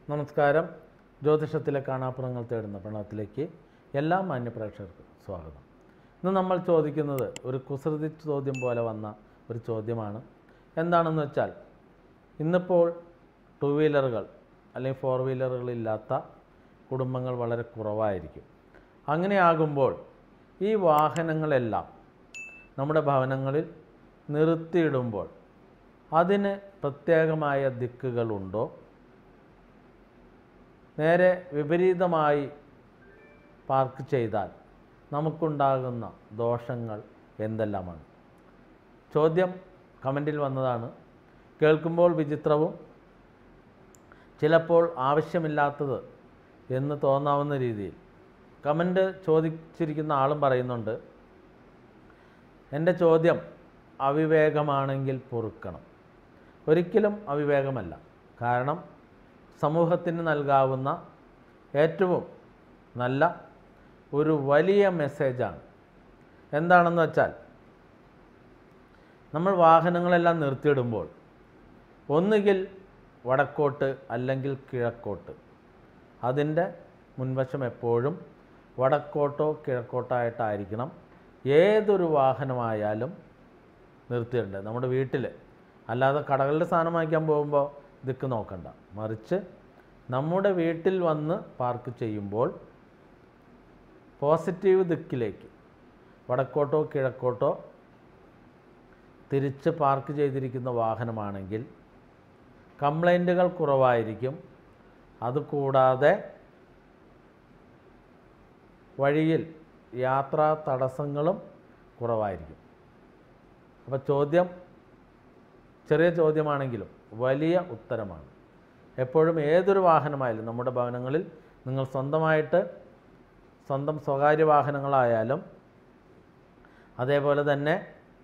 നമസ്കാരം ജ്യോതിഷത്തിലെ കാണാപ്പുറങ്ങൾ തേടുന്ന പ്രണവത്തിലേക്ക് എല്ലാ മാന്യപ്രേക്ഷകർക്കും സ്വാഗതം ഇന്ന് നമ്മൾ ചോദിക്കുന്നത് ഒരു കുസൃതി ചോദ്യം പോലെ വന്ന ഒരു ചോദ്യമാണ് എന്താണെന്ന് വെച്ചാൽ ഇന്നിപ്പോൾ ടു വീലറുകൾ അല്ലെങ്കിൽ ഫോർ വീലറുകളില്ലാത്ത കുടുംബങ്ങൾ വളരെ കുറവായിരിക്കും അങ്ങനെയാകുമ്പോൾ ഈ വാഹനങ്ങളെല്ലാം നമ്മുടെ ഭവനങ്ങളിൽ നിർത്തിയിടുമ്പോൾ അതിന് പ്രത്യേകമായ ദിക്കുകളുണ്ടോ നേരെ വിപരീതമായി പാർക്ക് ചെയ്താൽ നമുക്കുണ്ടാകുന്ന ദോഷങ്ങൾ എന്തെല്ലാമാണ് ചോദ്യം കമൻറ്റിൽ വന്നതാണ് കേൾക്കുമ്പോൾ വിചിത്രവും ചിലപ്പോൾ ആവശ്യമില്ലാത്തത് എന്ന് തോന്നാവുന്ന രീതിയിൽ കമൻറ്റ് ചോദിച്ചിരിക്കുന്ന ആളും പറയുന്നുണ്ട് എൻ്റെ ചോദ്യം അവിവേകമാണെങ്കിൽ പൊറുക്കണം ഒരിക്കലും അവിവേകമല്ല കാരണം സമൂഹത്തിന് നൽകാവുന്ന ഏറ്റവും നല്ല ഒരു വലിയ മെസ്സേജാണ് എന്താണെന്ന് വെച്ചാൽ നമ്മൾ വാഹനങ്ങളെല്ലാം നിർത്തിയിടുമ്പോൾ ഒന്നുകിൽ വടക്കോട്ട് അല്ലെങ്കിൽ കിഴക്കോട്ട് അതിൻ്റെ മുൻവശം എപ്പോഴും വടക്കോട്ടോ കിഴക്കോട്ടായിട്ടായിരിക്കണം ഏതൊരു വാഹനമായാലും നിർത്തിയിട്ടുണ്ട് നമ്മുടെ വീട്ടിൽ അല്ലാതെ കടകളിൽ സാധനം വാങ്ങിക്കാൻ പോകുമ്പോൾ ദിക്ക് നോക്കണ്ട മറിച്ച് നമ്മുടെ വീട്ടിൽ വന്ന് പാർക്ക് ചെയ്യുമ്പോൾ പോസിറ്റീവ് ദിക്കിലേക്ക് വടക്കോട്ടോ കിഴക്കോട്ടോ തിരിച്ച് പാർക്ക് ചെയ്തിരിക്കുന്ന വാഹനമാണെങ്കിൽ കംപ്ലൈൻറ്റുകൾ കുറവായിരിക്കും അതുകൂടാതെ വഴിയിൽ യാത്രാ തടസ്സങ്ങളും കുറവായിരിക്കും അപ്പോൾ ചോദ്യം ചെറിയ ചോദ്യമാണെങ്കിലും വലിയ ഉത്തരമാണ് എപ്പോഴും ഏതൊരു വാഹനമായാലും നമ്മുടെ ഭവനങ്ങളിൽ നിങ്ങൾ സ്വന്തമായിട്ട് സ്വന്തം സ്വകാര്യ വാഹനങ്ങളായാലും അതേപോലെ തന്നെ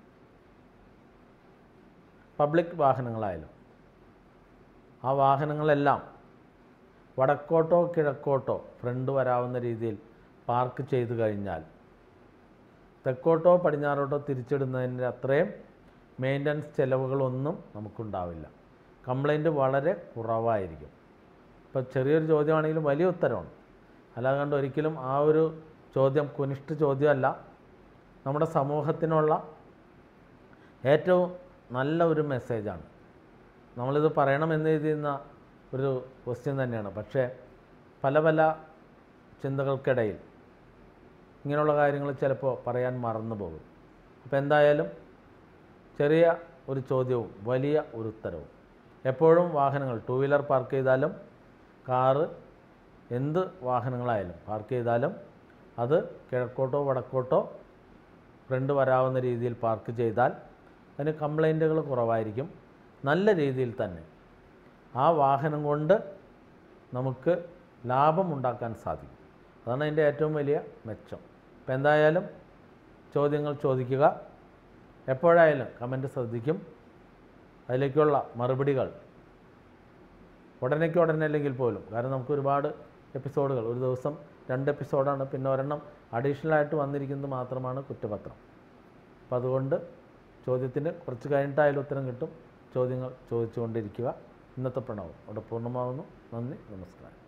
പബ്ലിക് വാഹനങ്ങളായാലും ആ വാഹനങ്ങളെല്ലാം വടക്കോട്ടോ കിഴക്കോട്ടോ ഫ്രണ്ട് വരാവുന്ന രീതിയിൽ പാർക്ക് ചെയ്തു കഴിഞ്ഞാൽ തെക്കോട്ടോ പടിഞ്ഞാറോട്ടോ തിരിച്ചിടുന്നതിൻ്റെ അത്രയും മെയിൻ്റനൻസ് ചിലവുകളൊന്നും നമുക്കുണ്ടാവില്ല കംപ്ലൈൻറ്റ് വളരെ കുറവായിരിക്കും ഇപ്പോൾ ചെറിയൊരു ചോദ്യമാണെങ്കിലും വലിയ ഉത്തരമാണ് അല്ലാതെ കണ്ട് ഒരിക്കലും ആ ഒരു ചോദ്യം കുനിഷ്ഠ ചോദ്യമല്ല നമ്മുടെ സമൂഹത്തിനുള്ള ഏറ്റവും നല്ല ഒരു മെസ്സേജാണ് നമ്മളിത് പറയണമെന്ന് എഴുതുന്ന ഒരു ക്വസ്റ്റ്യൻ തന്നെയാണ് പക്ഷേ പല പല ചിന്തകൾക്കിടയിൽ ഇങ്ങനെയുള്ള കാര്യങ്ങൾ ചിലപ്പോൾ പറയാൻ മറന്നു പോകും അപ്പോൾ എന്തായാലും ചെറിയ ഒരു ചോദ്യവും വലിയ ഒരു ഉത്തരവും എപ്പോഴും വാഹനങ്ങൾ ടൂ വീലർ പാർക്ക് ചെയ്താലും കാറ് എന്ത് വാഹനങ്ങളായാലും പാർക്ക് ചെയ്താലും അത് കിഴക്കോട്ടോ വടക്കോട്ടോ ഫ്രണ്ട് വരാവുന്ന രീതിയിൽ പാർക്ക് ചെയ്താൽ അതിന് കംപ്ലൈൻറ്റുകൾ കുറവായിരിക്കും നല്ല രീതിയിൽ തന്നെ ആ വാഹനം കൊണ്ട് നമുക്ക് ലാഭമുണ്ടാക്കാൻ സാധിക്കും അതാണ് അതിൻ്റെ ഏറ്റവും വലിയ മെച്ചം അപ്പോൾ എന്തായാലും ചോദ്യങ്ങൾ ചോദിക്കുക എപ്പോഴായാലും കമൻറ്റ് ശ്രദ്ധിക്കും അതിലേക്കുള്ള മറുപടികൾ ഉടനേക്ക് ഉടനെ അല്ലെങ്കിൽ പോലും കാരണം നമുക്ക് ഒരുപാട് എപ്പിസോഡുകൾ ഒരു ദിവസം രണ്ട് എപ്പിസോഡാണ് പിന്നെ ഒരെണ്ണം അഡീഷണൽ ആയിട്ട് വന്നിരിക്കുന്നത് മാത്രമാണ് കുറ്റപത്രം അപ്പം അതുകൊണ്ട് ചോദ്യത്തിന് കുറച്ച് കഴിഞ്ഞിട്ടായാലും ഉത്തരം കിട്ടും ചോദ്യങ്ങൾ ചോദിച്ചുകൊണ്ടിരിക്കുക ഇന്നത്തെ പ്രണവം അവിടെ പൂർണ്ണമാകുന്നു നന്ദി നമസ്കാരം